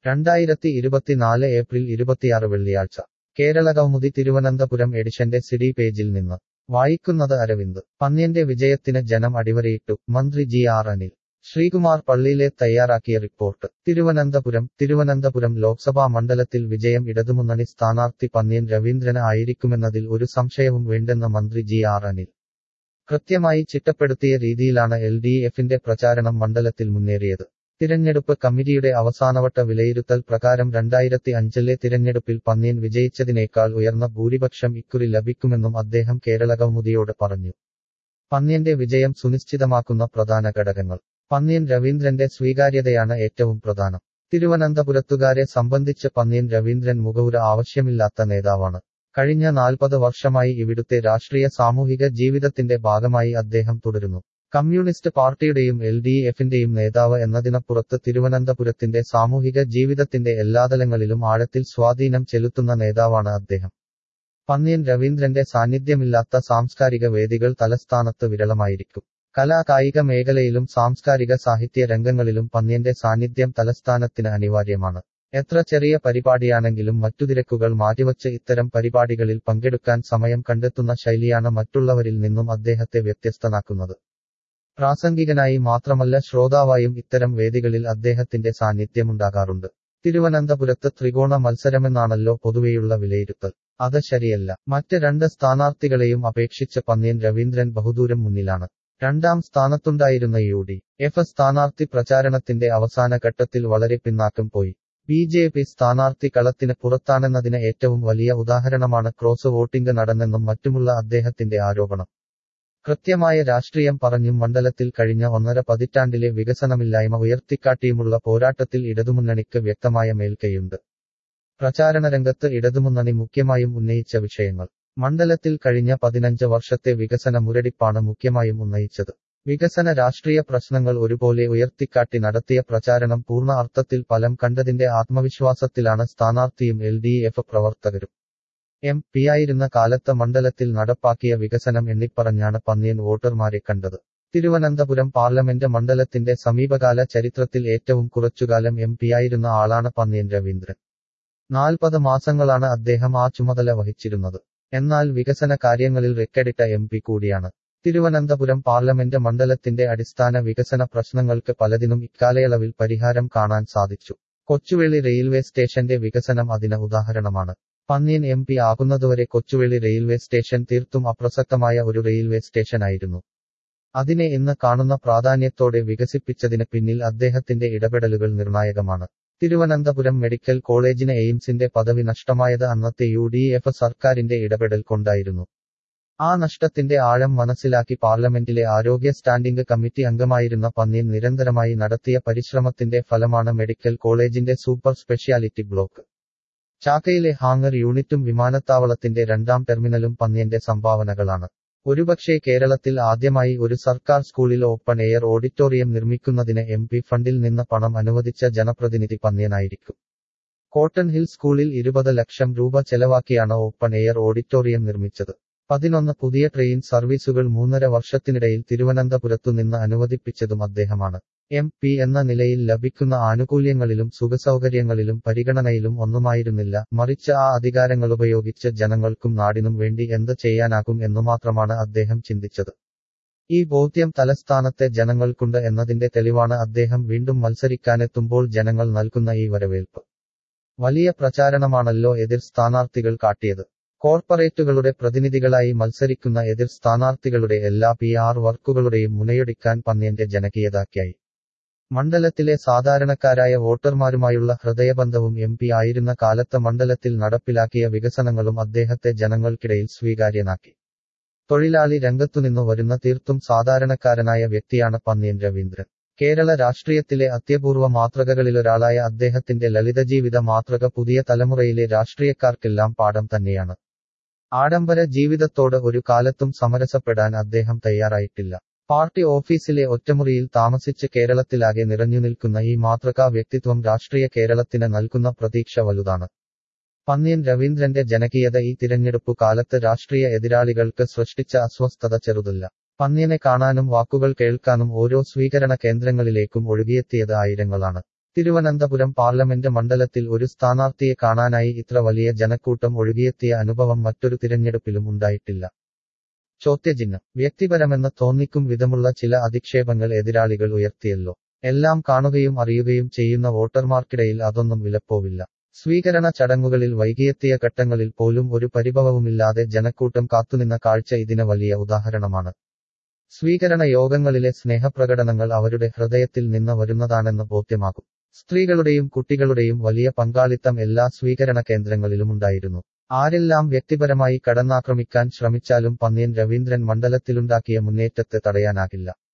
രണ്ടായിരത്തി ഇരുപത്തിനാല് ഏപ്രിൽ ഇരുപത്തിയാറ് വെള്ളിയാഴ്ച കേരള കൗമുദി തിരുവനന്തപുരം എഡിഷന്റെ സിഡി പേജിൽ നിന്ന് വായിക്കുന്നത് അരവിന്ദ് പന്ന്യന്റെ വിജയത്തിന് ജനം അടിവരയിട്ടു മന്ത്രി ജി ആർ അനിൽ ശ്രീകുമാർ പള്ളിയിലെ തയ്യാറാക്കിയ റിപ്പോർട്ട് തിരുവനന്തപുരം തിരുവനന്തപുരം ലോക്സഭാ മണ്ഡലത്തിൽ വിജയം ഇടതുമുന്നണി സ്ഥാനാർത്ഥി പന്ന്യൻ രവീന്ദ്രന് ആയിരിക്കുമെന്നതിൽ ഒരു സംശയവും വേണ്ടെന്ന് മന്ത്രി ജി ആർ അനിൽ കൃത്യമായി ചിട്ടപ്പെടുത്തിയ രീതിയിലാണ് എൽ ഡി എഫിന്റെ പ്രചാരണം മണ്ഡലത്തിൽ മുന്നേറിയത് തിരഞ്ഞെടുപ്പ് കമ്മിറ്റിയുടെ അവസാനവട്ട വിലയിരുത്തൽ പ്രകാരം രണ്ടായിരത്തി അഞ്ചിലെ തിരഞ്ഞെടുപ്പിൽ പന്ന്യൻ വിജയിച്ചതിനേക്കാൾ ഉയർന്ന ഭൂരിപക്ഷം ഇക്കുറി ലഭിക്കുമെന്നും അദ്ദേഹം കേരള കൗമുദിയോട് പറഞ്ഞു പന്ന്യന്റെ വിജയം സുനിശ്ചിതമാക്കുന്ന പ്രധാന ഘടകങ്ങൾ പന്ന്യൻ രവീന്ദ്രന്റെ സ്വീകാര്യതയാണ് ഏറ്റവും പ്രധാനം തിരുവനന്തപുരത്തുകാരെ സംബന്ധിച്ച് പന്ന്യൻ രവീന്ദ്രൻ മുഖവുര ആവശ്യമില്ലാത്ത നേതാവാണ് കഴിഞ്ഞ നാൽപ്പത് വർഷമായി ഇവിടുത്തെ രാഷ്ട്രീയ സാമൂഹിക ജീവിതത്തിന്റെ ഭാഗമായി അദ്ദേഹം തുടരുന്നു കമ്മ്യൂണിസ്റ്റ് പാർട്ടിയുടെയും എൽ ഡി എഫിന്റെയും നേതാവ് എന്നതിനപ്പുറത്ത് തിരുവനന്തപുരത്തിന്റെ സാമൂഹിക ജീവിതത്തിന്റെ എല്ലാതലങ്ങളിലും ആഴത്തിൽ സ്വാധീനം ചെലുത്തുന്ന നേതാവാണ് അദ്ദേഹം പന്ന്യൻ രവീന്ദ്രന്റെ സാന്നിധ്യമില്ലാത്ത സാംസ്കാരിക വേദികൾ തലസ്ഥാനത്ത് വിരളമായിരിക്കും കലാ കായിക മേഖലയിലും സാംസ്കാരിക സാഹിത്യ രംഗങ്ങളിലും പന്ന്യന്റെ സാന്നിധ്യം തലസ്ഥാനത്തിന് അനിവാര്യമാണ് എത്ര ചെറിയ പരിപാടിയാണെങ്കിലും മറ്റു തിരക്കുകൾ മാറ്റിവച്ച് ഇത്തരം പരിപാടികളിൽ പങ്കെടുക്കാൻ സമയം കണ്ടെത്തുന്ന ശൈലിയാണ് മറ്റുള്ളവരിൽ നിന്നും അദ്ദേഹത്തെ വ്യത്യസ്തനാക്കുന്നത് പ്രാസംഗികനായി മാത്രമല്ല ശ്രോതാവായും ഇത്തരം വേദികളിൽ അദ്ദേഹത്തിന്റെ സാന്നിധ്യമുണ്ടാകാറുണ്ട് തിരുവനന്തപുരത്ത് ത്രികോണ മത്സരമെന്നാണല്ലോ പൊതുവെയുള്ള വിലയിരുത്തൽ അത് ശരിയല്ല മറ്റ് രണ്ട് സ്ഥാനാർത്ഥികളെയും അപേക്ഷിച്ച് പന്ന്യൻ രവീന്ദ്രൻ ബഹുദൂരം മുന്നിലാണ് രണ്ടാം സ്ഥാനത്തുണ്ടായിരുന്ന യു ഡി എഫ് സ്ഥാനാർത്ഥി പ്രചാരണത്തിന്റെ അവസാന ഘട്ടത്തിൽ വളരെ പിന്നാക്കം പോയി ബി ജെ പി സ്ഥാനാർത്ഥി കളത്തിന് പുറത്താണെന്നതിന് ഏറ്റവും വലിയ ഉദാഹരണമാണ് ക്രോസ് വോട്ടിംഗ് നടന്നെന്നും മറ്റുമുള്ള അദ്ദേഹത്തിന്റെ ആരോപണം കൃത്യമായ രാഷ്ട്രീയം പറഞ്ഞും മണ്ഡലത്തിൽ കഴിഞ്ഞ ഒന്നര പതിറ്റാണ്ടിലെ വികസനമില്ലായ്മ ഉയർത്തിക്കാട്ടിയുമുള്ള പോരാട്ടത്തിൽ ഇടതുമുന്നണിക്ക് വ്യക്തമായ മേൽക്കൈയുണ്ട് പ്രചാരണ രംഗത്ത് ഇടതുമുന്നണി മുഖ്യമായും ഉന്നയിച്ച വിഷയങ്ങൾ മണ്ഡലത്തിൽ കഴിഞ്ഞ പതിനഞ്ച് വർഷത്തെ വികസന മുരടിപ്പാണ് മുഖ്യമായും ഉന്നയിച്ചത് വികസന രാഷ്ട്രീയ പ്രശ്നങ്ങൾ ഒരുപോലെ ഉയർത്തിക്കാട്ടി നടത്തിയ പ്രചാരണം പൂർണ്ണ അർത്ഥത്തിൽ ഫലം കണ്ടതിന്റെ ആത്മവിശ്വാസത്തിലാണ് സ്ഥാനാർത്ഥിയും എൽ ഡി എഫ് പ്രവർത്തകരും എം പിയായിരുന്ന കാലത്ത് മണ്ഡലത്തിൽ നടപ്പാക്കിയ വികസനം എണ്ണിപ്പറഞ്ഞാണ് പന്ന്യൻ വോട്ടർമാരെ കണ്ടത് തിരുവനന്തപുരം പാർലമെന്റ് മണ്ഡലത്തിന്റെ സമീപകാല ചരിത്രത്തിൽ ഏറ്റവും കുറച്ചുകാലം എം പിയായിരുന്ന ആളാണ് പന്ന്യൻ രവീന്ദ്രൻ നാൽപ്പത് മാസങ്ങളാണ് അദ്ദേഹം ആ ചുമതല വഹിച്ചിരുന്നത് എന്നാൽ വികസന കാര്യങ്ങളിൽ റെക്കഡിട്ട എം പി കൂടിയാണ് തിരുവനന്തപുരം പാർലമെന്റ് മണ്ഡലത്തിന്റെ അടിസ്ഥാന വികസന പ്രശ്നങ്ങൾക്ക് പലതിനും ഇക്കാലയളവിൽ പരിഹാരം കാണാൻ സാധിച്ചു കൊച്ചുവേളി റെയിൽവേ സ്റ്റേഷന്റെ വികസനം അതിന് ഉദാഹരണമാണ് പന്ന്യൻ എം പി ആകുന്നതുവരെ കൊച്ചുവേളി റെയിൽവേ സ്റ്റേഷൻ തീർത്തും അപ്രസക്തമായ ഒരു റെയിൽവേ സ്റ്റേഷനായിരുന്നു അതിനെ ഇന്ന് കാണുന്ന പ്രാധാന്യത്തോടെ വികസിപ്പിച്ചതിന് പിന്നിൽ അദ്ദേഹത്തിന്റെ ഇടപെടലുകൾ നിർണായകമാണ് തിരുവനന്തപുരം മെഡിക്കൽ കോളേജിന് എയിംസിന്റെ പദവി നഷ്ടമായത് അന്നത്തെ യു ഡി എഫ് സർക്കാരിന്റെ ഇടപെടൽ കൊണ്ടായിരുന്നു ആ നഷ്ടത്തിന്റെ ആഴം മനസ്സിലാക്കി പാർലമെന്റിലെ ആരോഗ്യ സ്റ്റാൻഡിംഗ് കമ്മിറ്റി അംഗമായിരുന്ന പന്ന്യൻ നിരന്തരമായി നടത്തിയ പരിശ്രമത്തിന്റെ ഫലമാണ് മെഡിക്കൽ കോളേജിന്റെ സൂപ്പർ സ്പെഷ്യാലിറ്റി ബ്ലോക്ക് ചാക്കയിലെ ഹാങ്ങർ യൂണിറ്റും വിമാനത്താവളത്തിന്റെ രണ്ടാം ടെർമിനലും പന്ന്യന്റെ സംഭാവനകളാണ് ഒരുപക്ഷേ കേരളത്തിൽ ആദ്യമായി ഒരു സർക്കാർ സ്കൂളിൽ ഓപ്പൺ എയർ ഓഡിറ്റോറിയം നിർമ്മിക്കുന്നതിന് എം പി ഫണ്ടിൽ നിന്ന് പണം അനുവദിച്ച ജനപ്രതിനിധി പന്ന്യനായിരിക്കും കോട്ടൺ ഹിൽ സ്കൂളിൽ ഇരുപത് ലക്ഷം രൂപ ചെലവാക്കിയാണ് ഓപ്പൺ എയർ ഓഡിറ്റോറിയം നിർമ്മിച്ചത് പതിനൊന്ന് പുതിയ ട്രെയിൻ സർവീസുകൾ മൂന്നര വർഷത്തിനിടയിൽ തിരുവനന്തപുരത്തു നിന്ന് അനുവദിപ്പിച്ചതും അദ്ദേഹമാണ് എം പി എന്ന നിലയിൽ ലഭിക്കുന്ന ആനുകൂല്യങ്ങളിലും സുഖസൗകര്യങ്ങളിലും പരിഗണനയിലും ഒന്നുമായിരുന്നില്ല മറിച്ച് ആ അധികാരങ്ങളുപയോഗിച്ച് ജനങ്ങൾക്കും നാടിനും വേണ്ടി എന്ത് ചെയ്യാനാകും എന്നുമാത്രമാണ് അദ്ദേഹം ചിന്തിച്ചത് ഈ ബോധ്യം തലസ്ഥാനത്തെ ജനങ്ങൾക്കുണ്ട് എന്നതിന്റെ തെളിവാണ് അദ്ദേഹം വീണ്ടും മത്സരിക്കാനെത്തുമ്പോൾ ജനങ്ങൾ നൽകുന്ന ഈ വരവേൽപ്പ് വലിയ പ്രചാരണമാണല്ലോ എതിർ സ്ഥാനാർത്ഥികൾ കാട്ടിയത് കോർപ്പറേറ്റുകളുടെ പ്രതിനിധികളായി മത്സരിക്കുന്ന എതിർ സ്ഥാനാർത്ഥികളുടെ എല്ലാ പി ആർ വർക്കുകളുടെയും മുനയൊടിക്കാൻ പന്ന്യന്റെ ജനകീയതാക്കായി മണ്ഡലത്തിലെ സാധാരണക്കാരായ വോട്ടർമാരുമായുള്ള ഹൃദയബന്ധവും എം പി ആയിരുന്ന കാലത്ത് മണ്ഡലത്തിൽ നടപ്പിലാക്കിയ വികസനങ്ങളും അദ്ദേഹത്തെ ജനങ്ങൾക്കിടയിൽ സ്വീകാര്യനാക്കി തൊഴിലാളി രംഗത്തുനിന്നു വരുന്ന തീർത്തും സാധാരണക്കാരനായ വ്യക്തിയാണ് പന്ന്യൻ രവീന്ദ്രൻ കേരള രാഷ്ട്രീയത്തിലെ അത്യപൂർവ മാതൃകകളിലൊരാളായ അദ്ദേഹത്തിന്റെ ലളിതജീവിത മാതൃക പുതിയ തലമുറയിലെ രാഷ്ട്രീയക്കാർക്കെല്ലാം പാഠം തന്നെയാണ് ആഡംബര ജീവിതത്തോട് ഒരു കാലത്തും സമരസപ്പെടാൻ അദ്ദേഹം തയ്യാറായിട്ടില്ല പാർട്ടി ഓഫീസിലെ ഒറ്റമുറിയിൽ താമസിച്ച് കേരളത്തിലാകെ നിറഞ്ഞു നിൽക്കുന്ന ഈ മാതൃകാ വ്യക്തിത്വം രാഷ്ട്രീയ കേരളത്തിന് നൽകുന്ന പ്രതീക്ഷ വലുതാണ് പന്ന്യൻ രവീന്ദ്രന്റെ ജനകീയത ഈ തിരഞ്ഞെടുപ്പു കാലത്ത് രാഷ്ട്രീയ എതിരാളികൾക്ക് സൃഷ്ടിച്ച അസ്വസ്ഥത ചെറുതല്ല പന്ന്യനെ കാണാനും വാക്കുകൾ കേൾക്കാനും ഓരോ സ്വീകരണ കേന്ദ്രങ്ങളിലേക്കും ഒഴുകിയെത്തിയത് ആയിരങ്ങളാണ് തിരുവനന്തപുരം പാർലമെന്റ് മണ്ഡലത്തിൽ ഒരു സ്ഥാനാർത്ഥിയെ കാണാനായി ഇത്ര വലിയ ജനക്കൂട്ടം ഒഴുകിയെത്തിയ അനുഭവം മറ്റൊരു തിരഞ്ഞെടുപ്പിലും ഉണ്ടായിട്ടില്ല ചോദ്യചിഹ്നം വ്യക്തിപരമെന്ന് തോന്നിക്കും വിധമുള്ള ചില അധിക്ഷേപങ്ങൾ എതിരാളികൾ ഉയർത്തിയല്ലോ എല്ലാം കാണുകയും അറിയുകയും ചെയ്യുന്ന വോട്ടർമാർക്കിടയിൽ അതൊന്നും വിലപ്പോവില്ല സ്വീകരണ ചടങ്ങുകളിൽ വൈകിയെത്തിയ ഘട്ടങ്ങളിൽ പോലും ഒരു പരിഭവവുമില്ലാതെ ജനക്കൂട്ടം കാത്തുനിന്ന കാഴ്ച ഇതിന് വലിയ ഉദാഹരണമാണ് സ്വീകരണ യോഗങ്ങളിലെ സ്നേഹപ്രകടനങ്ങൾ അവരുടെ ഹൃദയത്തിൽ നിന്ന് വരുന്നതാണെന്ന് ബോധ്യമാകും സ്ത്രീകളുടെയും കുട്ടികളുടെയും വലിയ പങ്കാളിത്തം എല്ലാ സ്വീകരണ കേന്ദ്രങ്ങളിലുമുണ്ടായിരുന്നു ആരെല്ലാം വ്യക്തിപരമായി കടന്നാക്രമിക്കാൻ ശ്രമിച്ചാലും പന്ന്യൻ രവീന്ദ്രൻ മണ്ഡലത്തിലുണ്ടാക്കിയ മുന്നേറ്റത്തെ തടയാനാകില്ല